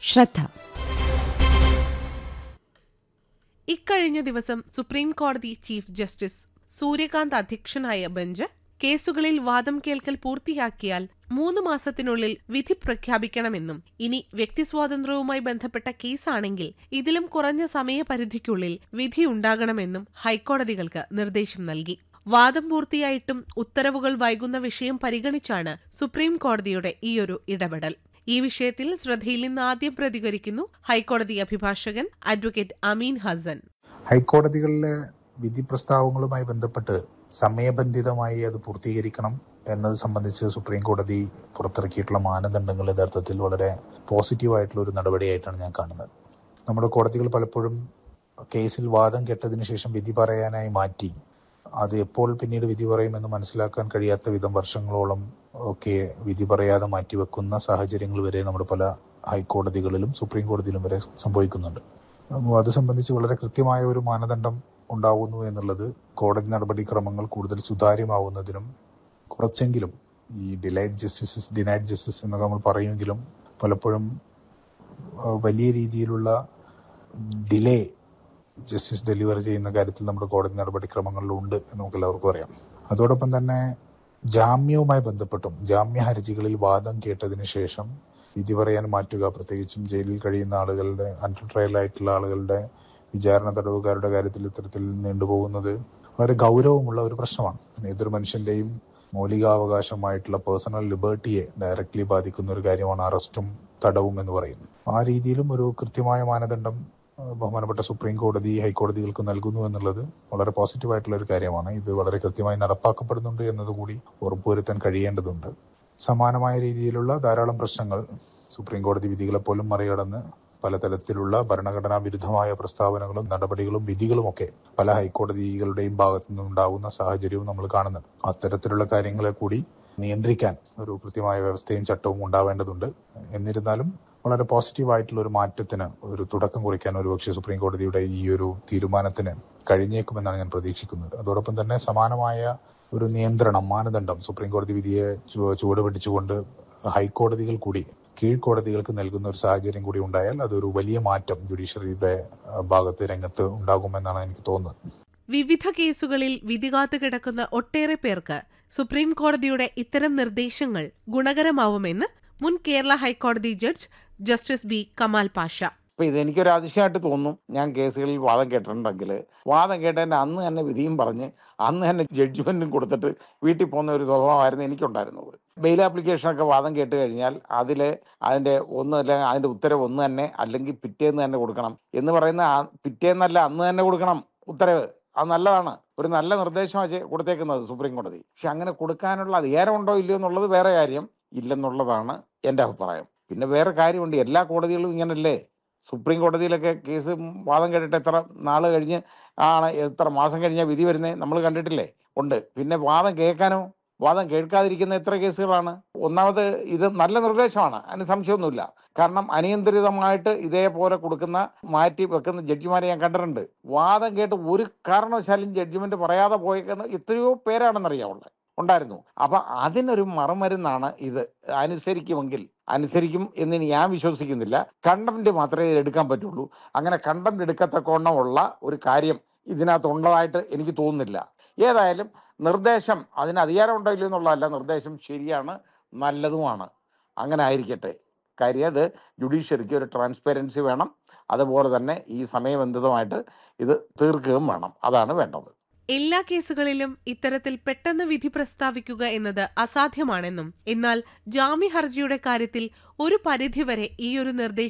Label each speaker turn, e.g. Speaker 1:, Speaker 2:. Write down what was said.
Speaker 1: ശ്രദ്ധ
Speaker 2: ഇക്കഴിഞ്ഞ ദിവസം സുപ്രീം കോടതി ചീഫ് ജസ്റ്റിസ് സൂര്യകാന്ത് അധ്യക്ഷനായ ബെഞ്ച് കേസുകളിൽ വാദം കേൾക്കൽ പൂർത്തിയാക്കിയാൽ മൂന്ന് മാസത്തിനുള്ളിൽ വിധി പ്രഖ്യാപിക്കണമെന്നും ഇനി വ്യക്തിസ്വാതന്ത്ര്യവുമായി ബന്ധപ്പെട്ട കേസാണെങ്കിൽ ഇതിലും കുറഞ്ഞ സമയപരിധിക്കുള്ളിൽ വിധിയുണ്ടാകണമെന്നും ഹൈക്കോടതികൾക്ക് നിർദ്ദേശം നൽകി വാദം പൂർത്തിയായിട്ടും ഉത്തരവുകൾ വൈകുന്ന വിഷയം പരിഗണിച്ചാണ് സുപ്രീം കോടതിയുടെ ഈയൊരു ഇടപെടൽ ഈ വിഷയത്തിൽ ശ്രദ്ധയിൽ നിന്ന് ആദ്യം പ്രതികരിക്കുന്നു ഹൈക്കോടതി അഭിഭാഷകൻ അഡ്വക്കേറ്റ് അമീൻ ഹസൻ
Speaker 3: ഹൈക്കോടതികളിലെ വിധി പ്രസ്താവങ്ങളുമായി ബന്ധപ്പെട്ട് സമയബന്ധിതമായി അത് പൂർത്തീകരിക്കണം എന്നത് സംബന്ധിച്ച് സുപ്രീം കോടതി പുറത്തിറക്കിയിട്ടുള്ള മാനദണ്ഡങ്ങൾ യഥാർത്ഥത്തിൽ വളരെ പോസിറ്റീവായിട്ടുള്ള ഒരു നടപടിയായിട്ടാണ് ഞാൻ കാണുന്നത് നമ്മുടെ കോടതികൾ പലപ്പോഴും കേസിൽ വാദം കെട്ടതിന് ശേഷം വിധി പറയാനായി മാറ്റി അത് എപ്പോൾ പിന്നീട് വിധി പറയുമെന്ന് മനസ്സിലാക്കാൻ കഴിയാത്ത വിധം വർഷങ്ങളോളം ഒക്കെ വിധി പറയാതെ മാറ്റിവെക്കുന്ന സാഹചര്യങ്ങൾ വരെ നമ്മുടെ പല ഹൈക്കോടതികളിലും സുപ്രീം കോടതിയിലും വരെ സംഭവിക്കുന്നുണ്ട് അപ്പോൾ അത് സംബന്ധിച്ച് വളരെ കൃത്യമായ ഒരു മാനദണ്ഡം ഉണ്ടാവുന്നു എന്നുള്ളത് കോടതി നടപടിക്രമങ്ങൾ കൂടുതൽ സുതാര്യമാവുന്നതിനും കുറച്ചെങ്കിലും ഈ ഡിലൈഡ് ജസ്റ്റിസ് ഡിനൈഡ് ജസ്റ്റിസ് എന്നൊക്കെ നമ്മൾ പറയുമെങ്കിലും പലപ്പോഴും ആ, വലിയ രീതിയിലുള്ള ഡിലേ ജസ്റ്റിസ് ഡെലിവർ ചെയ്യുന്ന കാര്യത്തിൽ നമ്മുടെ കോടതി നടപടിക്രമങ്ങളിലുണ്ട് എന്ന് നമുക്ക് എല്ലാവർക്കും അറിയാം അതോടൊപ്പം തന്നെ ജാമ്യവുമായി ബന്ധപ്പെട്ടും ജാമ്യ ഹർജികളിൽ വാദം കേട്ടതിന് ശേഷം വിധി പറയാൻ മാറ്റുക പ്രത്യേകിച്ചും ജയിലിൽ കഴിയുന്ന ആളുകളുടെ അണ്ടർ ട്രയൽ ആയിട്ടുള്ള ആളുകളുടെ വിചാരണ തടവുകാരുടെ കാര്യത്തിൽ ഇത്തരത്തിൽ നീണ്ടുപോകുന്നത് വളരെ ഗൗരവമുള്ള ഒരു പ്രശ്നമാണ് ഏതൊരു മനുഷ്യന്റെയും മൗലികാവകാശമായിട്ടുള്ള പേഴ്സണൽ ലിബർട്ടിയെ ഡയറക്ട്ലി ബാധിക്കുന്ന ഒരു കാര്യമാണ് അറസ്റ്റും തടവും എന്ന് പറയുന്നത് ആ രീതിയിലും ഒരു കൃത്യമായ മാനദണ്ഡം ആ, ബഹുമാനപ്പെട്ട സുപ്രീം കോടതി ഹൈക്കോടതികൾക്ക് നൽകുന്നു എന്നുള്ളത് വളരെ പോസിറ്റീവായിട്ടുള്ള ഒരു കാര്യമാണ് ഇത് വളരെ കൃത്യമായി നടപ്പാക്കപ്പെടുന്നുണ്ട് എന്നതുകൂടി ഉറപ്പുവരുത്താൻ കഴിയേണ്ടതുണ്ട് സമാനമായ രീതിയിലുള്ള ധാരാളം പ്രശ്നങ്ങൾ സുപ്രീം കോടതി വിധികളെ പോലും മറികടന്ന് പലതരത്തിലുള്ള ഭരണഘടനാ വിരുദ്ധമായ പ്രസ്താവനകളും നടപടികളും വിധികളുമൊക്കെ പല ഹൈക്കോടതികളുടെയും ഭാഗത്തു നിന്നുണ്ടാകുന്ന സാഹചര്യവും നമ്മൾ കാണുന്നുണ്ട് അത്തരത്തിലുള്ള കാര്യങ്ങളെ കൂടി നിയന്ത്രിക്കാൻ ഒരു കൃത്യമായ വ്യവസ്ഥയും ചട്ടവും ഉണ്ടാവേണ്ടതുണ്ട് എന്നിരുന്നാലും വളരെ പോസിറ്റീവായിട്ടുള്ള ഒരു മാറ്റത്തിന് ഒരു തുടക്കം കുറിക്കാൻ ഒരുപക്ഷെ സുപ്രീം കോടതിയുടെ ഈ ഒരു തീരുമാനത്തിന് കഴിഞ്ഞേക്കുമെന്നാണ് ഞാൻ പ്രതീക്ഷിക്കുന്നത് അതോടൊപ്പം തന്നെ സമാനമായ ഒരു നിയന്ത്രണം മാനദണ്ഡം സുപ്രീം കോടതി വിധിയെ ചു- ചുവട് പിടിച്ചുകൊണ്ട് ഹൈക്കോടതികൾ കൂടി കീഴ്ക്കോടതികൾക്ക് നൽകുന്ന ഒരു സാഹചര്യം കൂടി ഉണ്ടായാൽ അതൊരു വലിയ മാറ്റം ജുഡീഷ്യറിയുടെ ആ, ഭാഗത്ത് രംഗത്ത് ഉണ്ടാകുമെന്നാണ് എനിക്ക് തോന്നുന്നത്
Speaker 2: വിവിധ കേസുകളിൽ വിധികാത്ത് കിടക്കുന്ന ഒട്ടേറെ പേർക്ക് സുപ്രീം കോടതിയുടെ ഇത്തരം നിർദ്ദേശങ്ങൾ ഗുണകരമാവുമെന്ന് മുൻ കേരള ഹൈക്കോടതി judge justice B Kamal Pasha
Speaker 4: അപ്പൊ ഇത് എനിക്കൊരു അതിശയമായിട്ട് തോന്നും ഞാൻ കേസുകളിൽ വാദം കേട്ടിട്ടുണ്ടെങ്കിൽ വാദം കേട്ടതിന്റെ അന്ന് തന്നെ വിധിയും പറഞ്ഞ് അന്ന് തന്നെ ജഡ്ജ്മെന്റും കൊടുത്തിട്ട് വീട്ടിൽ പോകുന്ന ഒരു സ്വഭാവമായിരുന്നു എനിക്കുണ്ടായിരുന്നത് ബെയിൽ ആപ്ലിക്കേഷനൊക്കെ വാദം കേട്ട് കഴിഞ്ഞാൽ അതിൽ അതിന്റെ ഒന്ന് അല്ലെങ്കിൽ അതിന്റെ ഉത്തരവ് ഒന്ന് തന്നെ അല്ലെങ്കിൽ പിറ്റേന്ന് തന്നെ കൊടുക്കണം എന്ന് പറയുന്ന ആ പിറ്റേന്നല്ല അന്ന് തന്നെ കൊടുക്കണം ഉത്തരവ് അത് നല്ലതാണ് ഒരു നല്ല നിർദ്ദേശമാണ് ചെ- കൊടുത്തേക്കുന്നത് സുപ്രീം കോടതി പക്ഷെ അങ്ങനെ കൊടുക്കാനുള്ള അധികാരമുണ്ടോ ഇല്ലയോ എന്നുള്ളത് വേറെ കാര്യം ഇല്ലെന്നുള്ളതാണ് എൻ്റെ അഭിപ്രായം പിന്നെ വേറെ കാര്യമുണ്ട് എല്ലാ കോടതികളും ഇങ്ങനല്ലേ സുപ്രീം കോടതിയിലൊക്കെ കേസ് വാദം കേട്ടിട്ട് എത്ര നാൾ കഴിഞ്ഞ് ആണ് എത്ര മാസം കഴിഞ്ഞാൽ വിധി വരുന്നത് നമ്മൾ കണ്ടിട്ടില്ലേ ഉണ്ട് പിന്നെ വാദം കേൾക്കാനോ വാദം കേൾക്കാതിരിക്കുന്ന എത്ര കേസുകളാണ് ഒന്നാമത് ഇത് നല്ല നിർദ്ദേശമാണ് അതിന് സംശയമൊന്നുമില്ല കാരണം അനിയന്ത്രിതമായിട്ട് ഇതേപോലെ കൊടുക്കുന്ന മാറ്റി വെക്കുന്ന ജഡ്ജിമാരെ ഞാൻ കണ്ടിട്ടുണ്ട് വാദം കേട്ട് ഒരു കാരണവശാലും ജഡ്ജിമെന്റ് പറയാതെ പോയേക്കുന്ന എത്രയോ പേരാണെന്നറിയാവുള്ളത് ഉണ്ടായിരുന്നു അപ്പൊ അതിനൊരു മറുമരുന്നാണ് ഇത് അനുസരിക്കുമെങ്കിൽ അനുസരിക്കും എന്ന് ഞാൻ വിശ്വസിക്കുന്നില്ല കണ്ടന്റ് മാത്രമേ ഇത് എടുക്കാൻ പറ്റുള്ളൂ അങ്ങനെ കണ്ടന്റ് എടുക്കത്തക്കോണമുള്ള ഒരു കാര്യം ഇതിനകത്ത് ഉള്ളതായിട്ട് എനിക്ക് തോന്നുന്നില്ല ഏതായാലും നിർദ്ദേശം അതിന് അധികാരം ഉണ്ടോ ഇല്ലയോ എന്നുള്ളതല്ല നിർദ്ദേശം ശരിയാണ് നല്ലതുമാണ് അങ്ങനെ ആയിരിക്കട്ടെ കാര്യം അത് ജുഡീഷ്യറിക്ക് ഒരു ട്രാൻസ്പെറൻസി വേണം അതുപോലെ തന്നെ ഈ സമയബന്ധിതമായിട്ട് ഇത് തീർക്കുകയും വേണം അതാണ് വേണ്ടത്
Speaker 2: എല്ലാ കേസുകളിലും ഇത്തരത്തിൽ പെട്ടെന്ന് വിധി പ്രസ്താവിക്കുക എന്നത് അസാധ്യമാണെന്നും എന്നാൽ ജാമ്യ ഹർജിയുടെ കാര്യത്തിൽ ഒരു പരിധിവരെ ഈയൊരു നിർദ്ദേശം